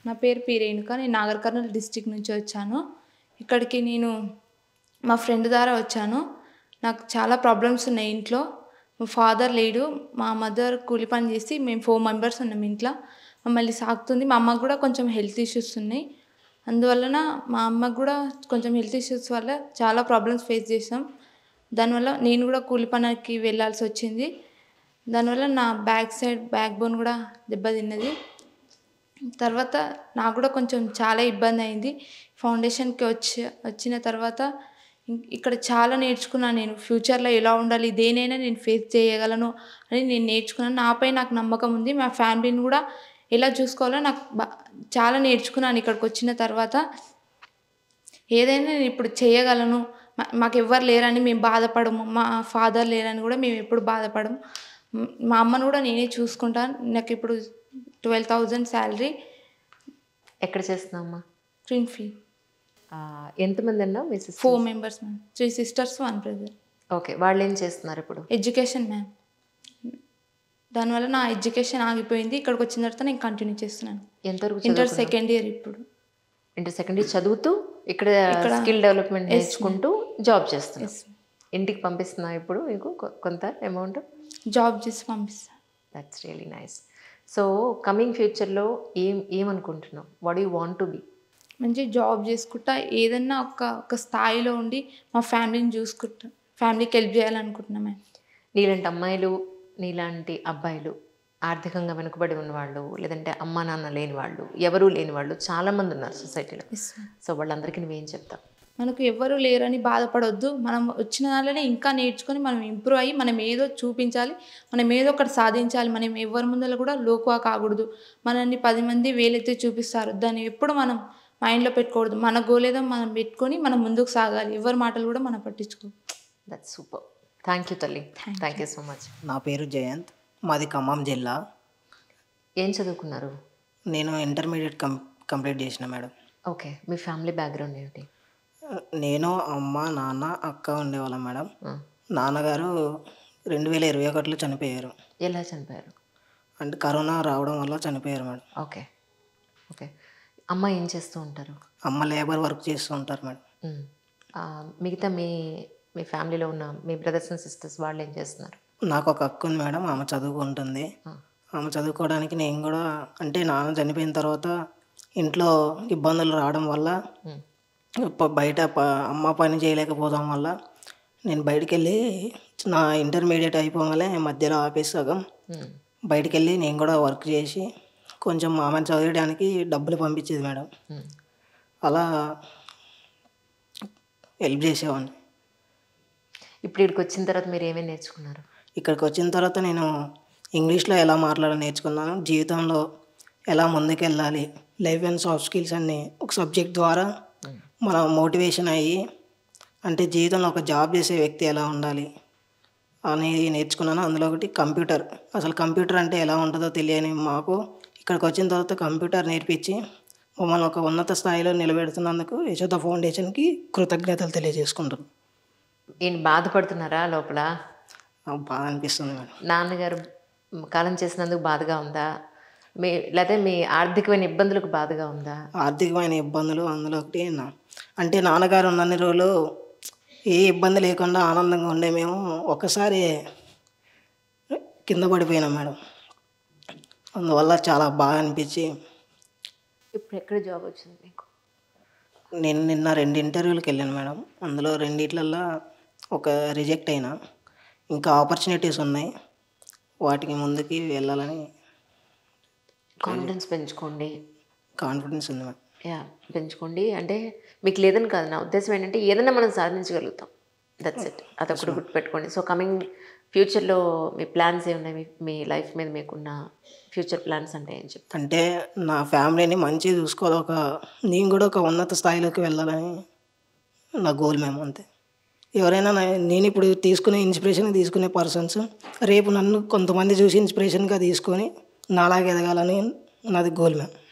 నా పేరు పి రేణుక నేను నాగర్ కర్నూలు డిస్టిక్ నుంచి వచ్చాను ఇక్కడికి నేను మా ఫ్రెండ్ ద్వారా వచ్చాను నాకు చాలా ప్రాబ్లమ్స్ ఉన్నాయి ఇంట్లో మా ఫాదర్ లేడు మా మదర్ కూలి పని చేసి మేము ఫోర్ మెంబర్స్ ఉన్నాం ఇంట్లో మమ్మల్ని సాకుతుంది మా అమ్మకు కూడా కొంచెం హెల్త్ ఇష్యూస్ ఉన్నాయి అందువలన మా అమ్మకు కూడా కొంచెం హెల్త్ ఇష్యూస్ వల్ల చాలా ప్రాబ్లమ్స్ ఫేస్ చేసాం దానివల్ల నేను కూడా కూలి పనికి వెళ్ళాల్సి వచ్చింది దానివల్ల నా బ్యాక్ సైడ్ బ్యాక్ బోన్ కూడా దెబ్బతిన్నది తర్వాత నాకు కూడా కొంచెం చాలా ఇబ్బంది అయింది ఫౌండేషన్కి వచ్చి వచ్చిన తర్వాత ఇం- ఇక్కడ చాలా నేర్చుకున్నాను నేను ఫ్యూచర్లో ఎలా ఉండాలి దేనైనా నేను ఫేస్ చేయగలను అని నేను నేర్చుకున్నాను నాపై నాకు నమ్మకం ఉంది మా ఫ్యామిలీని కూడా ఎలా చూసుకోవాలో నాకు బా- చాలా నేర్చుకున్నాను ఇక్కడికి వచ్చిన తర్వాత ఏదైనా నేను ఇప్పుడు చేయగలను మా- మాకు ఎవ్వరు లేరని మేము బాధపడము మా ఫాదర్ లేరని కూడా మేము ఎప్పుడు బాధపడము మ్, మా అమ్మను కూడా నేనే చూసుకుంటాను నాకు ఇప్పుడు ట్వెల్వ్ థౌజండ్ శాలరీ ఎక్కడ చేస్తున్నావమ్మా ట్విన్ ఫీ ఆ, ఎంతమంది అన్నావు మీ sister four members ma'am three sisters one brother okay వాళ్ళు ఏం చేస్తున్నారు ఇప్పుడు ఎడ్యుకేషన్ మ్యామ్ దానివల్ల నా ఎడ్యుకేషన్ ఆగిపోయింది ఇక్కడికి వచ్చిన తర్వాత నేను కంటిన్యూ చేస్తున్నాను ఎంతవరకు ఇంటర్ సెకండ్ ఇయర్ ఇప్పుడు ఇంటర్ సెకండ్ ఇయర్ చదువుతూ ఇక్కడ ఇక్కడ స్కిల్ డెవలప్మెంట్ నేర్చుకుంటూ జాబ్ చేస్తున్నావు ఎస్ ఇంటికి పంపిస్తున్నావు ఇప్పుడు మీకు కొ- కొంత అమౌంట్ జాబ్ చేసి పంపిస్తాను that's really nice so coming ఫ్యూచర్లో ఏం ఏమనుకుంటున్నావు what you want to be మంచి జాబ్ చేసుకుంటా ఏదన్నా ఒక ఒక స్థాయిలో ఉండి మా ఫ్యామిలీని చూసుకుంటా ఫ్యామిలీకి హెల్ప్ చేయాలనుకుంటున్నా మ్యామ్ నీలాంటి అమ్మాయిలు నీలాంటి అబ్బాయిలు ఆర్థికంగా వెనుకబడి ఉన్నవాళ్ళు లేదంటే అమ్మా నాన్న లేని వాళ్ళు ఎవరూ లేని వాళ్ళు చాలామంది ఉన్నారు సొసైటీలో ఎస్ మ్యామ్ సో వాళ్ళందరికీ నువ్వేం చెప్తావు మనకు ఎవరు లేరని బాధపడొద్దు మనం వచ్చిన దాంట్లోనే ఇంకా నేర్చుకొని మనం ఇంప్రూవ్ అయ్యి మనం ఏదో చూపించాలి మనం ఏదో ఒకటి సాధించాలి మనం ఎవరి ముందర కూడా లోకువా కాకూడదు మనల్ని పది మంది వేలెత్తి చూపిస్తారు దాన్ని ఎప్పుడు మనం మైండ్లో పెట్టుకోకూడదు మన గోల్ ఏదో మనం పెట్టుకొని మనం ముందుకు సాగాలి ఎవరి మాటలు కూడా మనం పట్టించుకో దట్స్ సూపర్ థ్యాంక్ యూ తల్లి థ్యాంక్ యూ సో మచ్ నా పేరు జయంత్ మాది ఖమ్మం జిల్లా ఏం చదువుకున్నారు నేను ఇంటర్మీడియట్ కం కంప్లీట్ చేసిన మేడం ఓకే మీ ఫ్యామిలీ బ్యాక్గ్రౌండ్ ఏమిటి నేను అమ్మ నాన్న అక్క ఉండేవాళ్ళం మేడం ఆ, నాన్నగారు రెండు వేల ఇరవై ఒకటిలో చనిపోయారు ఎలా చనిపోయారు అంటే కరోనా రావడం వల్ల చనిపోయారు మేడం ఓకే ఓకే అమ్మ ఏం చేస్తూ ఉంటారు అమ్మ లేబర్ వర్క్ చేస్తూ ఉంటారు మేడం మ్. ఆ, మిగతా మీ మీ ఫ్యామిలీలో ఉన్న మీ బ్రదర్స్ అండ్ సిస్టర్స్ వాళ్ళు ఏం చేస్తున్నారు నాకు ఒక అక్క ఉంది మేడం ఆమె చదువుకుంటుంది ఆ, ఆమె చదువుకోవడానికి నేను కూడా అంటే నాన్న చనిపోయిన తర్వాత ఇంట్లో ఇబ్బందులు రావడం వల్ల మ్. ప- బయట ప అమ్మ పని చేయలేకపోవడం వల్ల నేను బయటికి వెళ్ళి నా ఇంటర్మీడియట్ అయిపోగానే మధ్యలో ఆపేసి సగం మ్. బయటికి వెళ్ళి నేను కూడా వర్క్ చేసి కొంచెం ఆమెను చదివడానికి డబ్బులు పంపించేది మేడం మ్. అలా హెల్ప్ చేసేవాడిని ఇప్పుడు ఇక్కడికి వచ్చిన తర్వాత మీరు ఏమేమి నేర్చుకున్నారు ఇక్కడికి వచ్చిన తర్వాత నేను ఇంగ్లీష్లో ఎలా మాట్లాడాలి నేర్చుకున్నాను జీవితంలో ఎలా ముందుకెళ్ళాలి లైఫ్ అండ్ సాఫ్ట్ స్కిల్స్ అన్ని ఒక సబ్జెక్ట్ ద్వారా మనం మోటివేషన్ అయ్యి అంటే జీవితంలో ఒక జాబ్ చేసే వ్యక్తి ఎలా ఉండాలి అనేది నేర్చుకున్నాను అందులో ఒకటి కంప్యూటర్ అసలు కంప్యూటర్ అంటే ఎలా ఉంటుందో తెలియని మాకు ఇక్కడికి వచ్చిన తర్వాత కంప్యూటర్ నేర్పించి మమ్మల్ని ఒక ఉన్నత స్థాయిలో నిలబెడుతున్నందుకు యశోద ఫౌండేషన్కి కృతజ్ఞతలు తెలియజేసుకుంటాను ఈయన బాధపడుతున్నారా లోపల నాకు బాగా అనిపిస్తుంది మేడం నాన్నగారు కాలం చేసినందుకు బాధగా ఉందా మీ లేకపోతే మీ ఆర్థికమైన ఇబ్బందులకు బాధగా ఉందా ఆర్థికమైన ఇబ్బందులు అందులో ఒకటి నా- అంటే నాన్నగారు ఉన్నన్ని రోజులు ఏ ఇబ్బంది లేకుండా ఆనందంగా ఉండే మేము ఒకసారి కింద పడిపోయినాం మేడం అందువల్ల చాలా బాగా అనిపించి ఇప్పుడు ఎక్కడ జాబ్ వచ్చింది మీకు నేను నిన్న రెండు ఇంటర్వ్యూలకు వెళ్ళాను మేడం అందులో రెండిట్లల్లో ఒక రిజెక్ట్ అయినా ఇంకా ఆపర్చునిటీస్ ఉన్నాయి వాటికి ముందుకి వెళ్ళాలని కాన్ఫిడెన్స్ పెంచుకోండి కాన్ఫిడెన్స్ ఉంది మేడం యా పెంచుకోండి అంటే మీకు లేదని కాదు నా ఉద్దేశం ఏంటంటే ఏదైనా మనం సాధించగలుగుతాం దట్స్ ఇట్ అదొకటి గుర్తుపెట్టుకోండి సో కమింగ్ ఫ్యూచర్లో మీ ప్లాన్స్ ఏమున్నాయి మీ మీ లైఫ్ మీద మీకున్న ఫ్యూచర్ ప్లాన్స్ అంటే ఏం చెప్తారు అంటే నా ఫ్యామిలీని మంచిగా చూసుకోవాలి ఒక నేను కూడా ఒక ఉన్నత స్థాయిలోకి వెళ్ళాలని నా గోల్ మేము అంతే ఎవరైనా నా- నేను ఇప్పుడు తీసుకునే ఇన్స్పిరేషన్ తీసుకునే పర్సన్స్ రేపు నన్ను కొంతమంది చూసి ఇన్స్పిరేషన్గా తీసుకొని నాలాగే ఎదగాలని నాది గోల్ మ్యామ్